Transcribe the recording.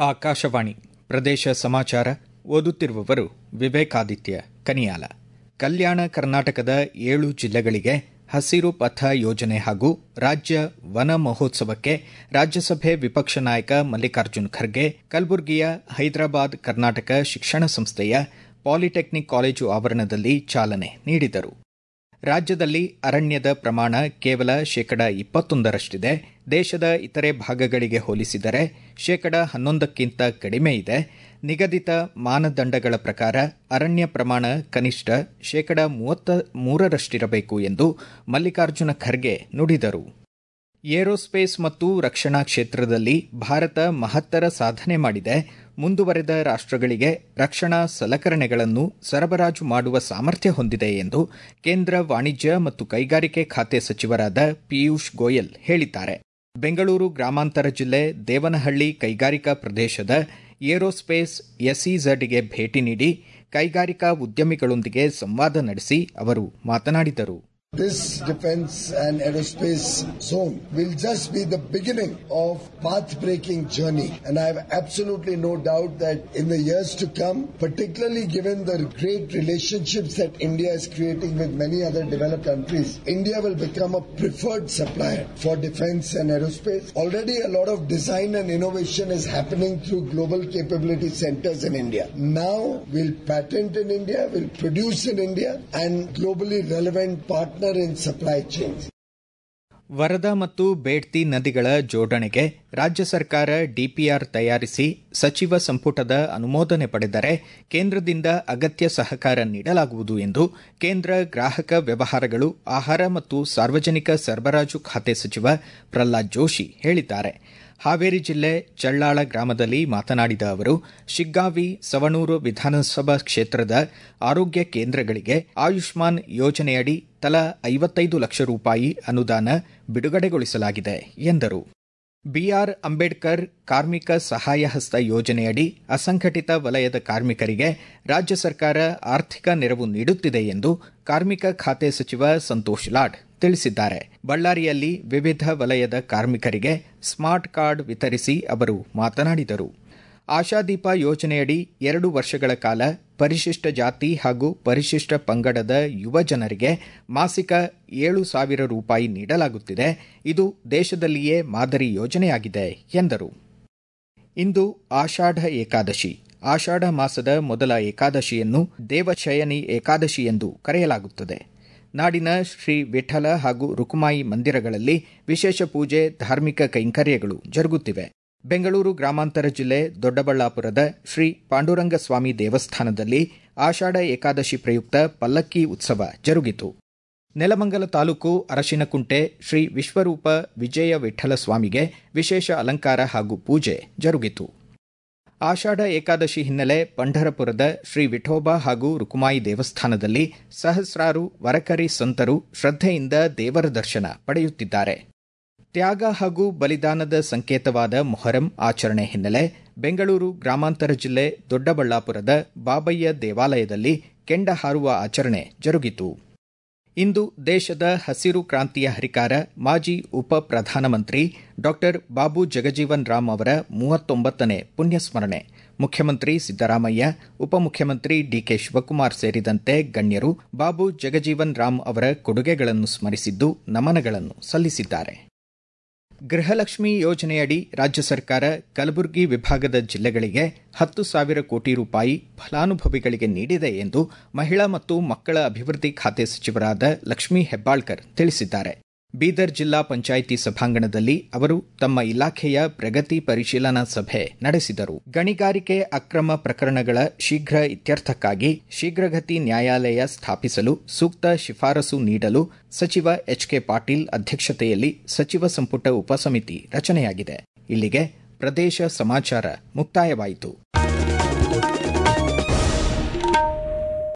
ಆಕಾಶವಾಣಿ ಪ್ರದೇಶ ಸಮಾಚಾರ ಓದುತ್ತಿರುವವರು ವಿವೇಕಾದಿತ್ಯ ಕನಿಯಾಲ ಕಲ್ಯಾಣ ಕರ್ನಾಟಕದ ಏಳು ಜಿಲ್ಲೆಗಳಿಗೆ ಹಸಿರು ಪಥ ಯೋಜನೆ ಹಾಗೂ ರಾಜ್ಯ ವನ ಮಹೋತ್ಸವಕ್ಕೆ ರಾಜ್ಯಸಭೆ ವಿಪಕ್ಷ ನಾಯಕ ಮಲ್ಲಿಕಾರ್ಜುನ ಖರ್ಗೆ ಕಲಬುರಗಿಯ ಹೈದರಾಬಾದ್ ಕರ್ನಾಟಕ ಶಿಕ್ಷಣ ಸಂಸ್ಥೆಯ ಪಾಲಿಟೆಕ್ನಿಕ್ ಕಾಲೇಜು ಆವರಣದಲ್ಲಿ ಚಾಲನೆ ನೀಡಿದರು ರಾಜ್ಯದಲ್ಲಿ ಅರಣ್ಯದ ಪ್ರಮಾಣ ಕೇವಲ ಶೇಕಡ ಇಪ್ಪತ್ತೊಂದರಷ್ಟಿದೆ ದೇಶದ ಇತರೆ ಭಾಗಗಳಿಗೆ ಹೋಲಿಸಿದರೆ ಶೇಕಡ ಹನ್ನೊಂದಕ್ಕಿಂತ ಕಡಿಮೆ ಇದೆ ನಿಗದಿತ ಮಾನದಂಡಗಳ ಪ್ರಕಾರ ಅರಣ್ಯ ಪ್ರಮಾಣ ಕನಿಷ್ಠ ಶೇಕಡ ಮೂವತ್ತ ಮೂರರಷ್ಟಿರಬೇಕು ಎಂದು ಮಲ್ಲಿಕಾರ್ಜುನ ಖರ್ಗೆ ನುಡಿದರು ಏರೋಸ್ಪೇಸ್ ಮತ್ತು ರಕ್ಷಣಾ ಕ್ಷೇತ್ರದಲ್ಲಿ ಭಾರತ ಮಹತ್ತರ ಸಾಧನೆ ಮಾಡಿದೆ ಮುಂದುವರೆದ ರಾಷ್ಟಗಳಿಗೆ ರಕ್ಷಣಾ ಸಲಕರಣೆಗಳನ್ನು ಸರಬರಾಜು ಮಾಡುವ ಸಾಮರ್ಥ್ಯ ಹೊಂದಿದೆ ಎಂದು ಕೇಂದ್ರ ವಾಣಿಜ್ಯ ಮತ್ತು ಕೈಗಾರಿಕೆ ಖಾತೆ ಸಚಿವರಾದ ಪಿಯೂಷ್ ಗೋಯಲ್ ಹೇಳಿದ್ದಾರೆ ಬೆಂಗಳೂರು ಗ್ರಾಮಾಂತರ ಜಿಲ್ಲೆ ದೇವನಹಳ್ಳಿ ಕೈಗಾರಿಕಾ ಪ್ರದೇಶದ ಏರೋಸ್ಪೇಸ್ ಎಸ್ಇಝಡ್ಗೆ ಭೇಟಿ ನೀಡಿ ಕೈಗಾರಿಕಾ ಉದ್ಯಮಿಗಳೊಂದಿಗೆ ಸಂವಾದ ನಡೆಸಿ ಅವರು ಮಾತನಾಡಿದರು This defense and aerospace zone will just be the beginning of path-breaking journey. And I have absolutely no doubt that in the years to come, particularly given the great relationships that India is creating with many other developed countries, India will become a preferred supplier for defense and aerospace. Already a lot of design and innovation is happening through global capability centers in India. Now we'll patent in India, we'll produce in India and globally relevant partners in supply chains. Varada ಮತ್ತು ಬೇಡ್ತಿ ನದಿಗಳ ಜೋಡಣೆಗೆ ರಾಜ್ಯ ಸರ್ಕಾರ DPR ತಯಾರಿಸಿ ಸಚಿವ ಸಂಪುಟದ ಅನುಮೋದನೆ ಪಡೆದರೆ ಕೇಂದ್ರದಿಂದ ಅಗತ್ಯ ಸಹಕಾರ ನೀಡಲಾಗುವುದು ಎಂದು ಕೇಂದ್ರ ಗ್ರಾಹಕ ವ್ಯವಹಾರಗಳು ಆಹಾರ ಮತ್ತು ಸಾರ್ವಜನಿಕ ಸರಬರಾಜು ಖಾತೆ ಸಚಿವ ಪ್ರಹ್ಲಾದ್ ಜೋಶಿ ಹೇಳಿದ್ದಾರೆ ಹಾವೇರಿ ಜಿಲ್ಲೆ ಚಳ್ಳಾಳ ಗ್ರಾಮದಲ್ಲಿ ಮಾತನಾಡಿದ ಅವರು ಶಿಗ್ಗಾವಿ ಸವಣೂರು ವಿಧಾನಸಭಾ ಕ್ಷೇತ್ರದ ಆರೋಗ್ಯ ಕೇಂದ್ರಗಳಿಗೆ ಆಯುಷ್ಮಾನ್ ಯೋಜನೆಯಡಿ ತಲಾ ಐವತ್ತೈದು ಲಕ್ಷ ರೂಪಾಯಿ ಅನುದಾನ ಬಿಡುಗಡೆಗೊಳಿಸಲಾಗಿದೆ ಎಂದರು ಬಿಆರ್ ಅಂಬೇಡ್ಕರ್ ಕಾರ್ಮಿಕ ಸಹಾಯ ಹಸ್ತ ಯೋಜನೆಯಡಿ ಅಸಂಘಟಿತ ವಲಯದ ಕಾರ್ಮಿಕರಿಗೆ ರಾಜ್ಯ ಸರ್ಕಾರ ಆರ್ಥಿಕ ನೆರವು ನೀಡುತ್ತಿದೆ ಎಂದು ಕಾರ್ಮಿಕ ಖಾತೆ ಸಚಿವ ಸಂತೋಷ್ ಲಾಡ್ ತಿಳಿಸಿದ್ದಾರೆ ಬಳ್ಳಾರಿಯಲ್ಲಿ ವಿವಿಧ ವಲಯದ ಕಾರ್ಮಿಕರಿಗೆ ಸ್ಮಾರ್ಟ್ ಕಾರ್ಡ್ ವಿತರಿಸಿ ಅವರು ಮಾತನಾಡಿದರು ಆಶಾದೀಪ ಯೋಜನೆಯಡಿ ಎರಡು ವರ್ಷಗಳ ಕಾಲ ಪರಿಶಿಷ್ಟ ಜಾತಿ ಹಾಗೂ ಪರಿಶಿಷ್ಟ ಪಂಗಡದ ಯುವ ಜನರಿಗೆ ಮಾಸಿಕ ಏಳು ಸಾವಿರ ರೂಪಾಯಿ ನೀಡಲಾಗುತ್ತಿದೆ ಇದು ದೇಶದಲ್ಲಿಯೇ ಮಾದರಿ ಯೋಜನೆಯಾಗಿದೆ ಎಂದರು ಇಂದು ಆಷಾಢ ಏಕಾದಶಿ ಆಷಾಢ ಮಾಸದ ಮೊದಲ ಏಕಾದಶಿಯನ್ನು ದೇವಶಯನಿ ಏಕಾದಶಿ ಎಂದು ಕರೆಯಲಾಗುತ್ತದೆ ನಾಡಿನ ಶ್ರೀ ವಿಠಲ ಹಾಗೂ ರುಕುಮಾಯಿ ಮಂದಿರಗಳಲ್ಲಿ ವಿಶೇಷ ಪೂಜೆ ಧಾರ್ಮಿಕ ಕೈಂಕರ್ಯಗಳು ಜರುಗುತ್ತಿವೆ ಬೆಂಗಳೂರು ಗ್ರಾಮಾಂತರ ಜಿಲ್ಲೆ ದೊಡ್ಡಬಳ್ಳಾಪುರದ ಶ್ರೀ ಪಾಂಡುರಂಗ ಸ್ವಾಮಿ ದೇವಸ್ಥಾನದಲ್ಲಿ ಆಷಾಢ ಏಕಾದಶಿ ಪ್ರಯುಕ್ತ ಪಲ್ಲಕ್ಕಿ ಉತ್ಸವ ಜರುಗಿತು ನೆಲಮಂಗಲ ತಾಲೂಕು ಅರಶಿನಕುಂಟೆ ಶ್ರೀ ವಿಶ್ವರೂಪ ವಿಜಯ ವಿಠಲ ಸ್ವಾಮಿಗೆ ವಿಶೇಷ ಅಲಂಕಾರ ಹಾಗೂ ಪೂಜೆ ಜರುಗಿತು ಆಷಾಢ ಏಕಾದಶಿ ಹಿನ್ನೆಲೆ ಪಂಢರಪುರದ ಶ್ರೀ ವಿಠೋಬಾ ಹಾಗೂ ರುಕುಮಾಯಿ ದೇವಸ್ಥಾನದಲ್ಲಿ ಸಹಸ್ರಾರು ವರಕರಿ ಸಂತರು ಶ್ರದ್ಧೆಯಿಂದ ದೇವರ ದರ್ಶನ ಪಡೆಯುತ್ತಿದ್ದಾರೆ ತ್ಯಾಗ ಹಾಗೂ ಬಲಿದಾನದ ಸಂಕೇತವಾದ ಮೊಹರಂ ಆಚರಣೆ ಹಿನ್ನೆಲೆ ಬೆಂಗಳೂರು ಗ್ರಾಮಾಂತರ ಜಿಲ್ಲೆ ದೊಡ್ಡಬಳ್ಳಾಪುರದ ಬಾಬಯ್ಯ ದೇವಾಲಯದಲ್ಲಿ ಕೆಂಡ ಹಾರುವ ಆಚರಣೆ ಜರುಗಿತು ಇಂದು ದೇಶದ ಹಸಿರು ಕ್ರಾಂತಿಯ ಹರಿಕಾರ ಮಾಜಿ ಉಪ ಪ್ರಧಾನಮಂತ್ರಿ ಡಾ ಬಾಬು ಜಗಜೀವನ್ ರಾಮ್ ಅವರ ಮೂವತ್ತೊಂಬತ್ತನೇ ಪುಣ್ಯಸ್ಮರಣೆ ಮುಖ್ಯಮಂತ್ರಿ ಸಿದ್ದರಾಮಯ್ಯ ಉಪಮುಖ್ಯಮಂತ್ರಿ ಡಿಕೆ ಶಿವಕುಮಾರ್ ಸೇರಿದಂತೆ ಗಣ್ಯರು ಬಾಬು ಜಗಜೀವನ್ ರಾಮ್ ಅವರ ಕೊಡುಗೆಗಳನ್ನು ಸ್ಮರಿಸಿದ್ದು ನಮನಗಳನ್ನು ಸಲ್ಲಿಸಿದ್ದಾರೆ ಗೃಹಲಕ್ಷ್ಮಿ ಯೋಜನೆಯಡಿ ರಾಜ್ಯ ಸರ್ಕಾರ ಕಲಬುರಗಿ ವಿಭಾಗದ ಜಿಲ್ಲೆಗಳಿಗೆ ಹತ್ತು ಸಾವಿರ ಕೋಟಿ ರೂಪಾಯಿ ಫಲಾನುಭವಿಗಳಿಗೆ ನೀಡಿದೆ ಎಂದು ಮಹಿಳಾ ಮತ್ತು ಮಕ್ಕಳ ಅಭಿವೃದ್ಧಿ ಖಾತೆ ಸಚಿವರಾದ ಲಕ್ಷ್ಮೀ ಹೆಬ್ಬಾಳ್ಕರ್ ತಿಳಿಸಿದ್ದಾರೆ ಬೀದರ್ ಜಿಲ್ಲಾ ಪಂಚಾಯಿತಿ ಸಭಾಂಗಣದಲ್ಲಿ ಅವರು ತಮ್ಮ ಇಲಾಖೆಯ ಪ್ರಗತಿ ಪರಿಶೀಲನಾ ಸಭೆ ನಡೆಸಿದರು ಗಣಿಗಾರಿಕೆ ಅಕ್ರಮ ಪ್ರಕರಣಗಳ ಶೀಘ್ರ ಇತ್ಯರ್ಥಕ್ಕಾಗಿ ಶೀಘ್ರಗತಿ ನ್ಯಾಯಾಲಯ ಸ್ಥಾಪಿಸಲು ಸೂಕ್ತ ಶಿಫಾರಸು ನೀಡಲು ಸಚಿವ ಎಚ್ಕೆ ಪಾಟೀಲ್ ಅಧ್ಯಕ್ಷತೆಯಲ್ಲಿ ಸಚಿವ ಸಂಪುಟ ಉಪಸಮಿತಿ ರಚನೆಯಾಗಿದೆ ಇಲ್ಲಿಗೆ ಪ್ರದೇಶ ಸಮಾಚಾರ ಮುಕ್ತಾಯವಾಯಿತು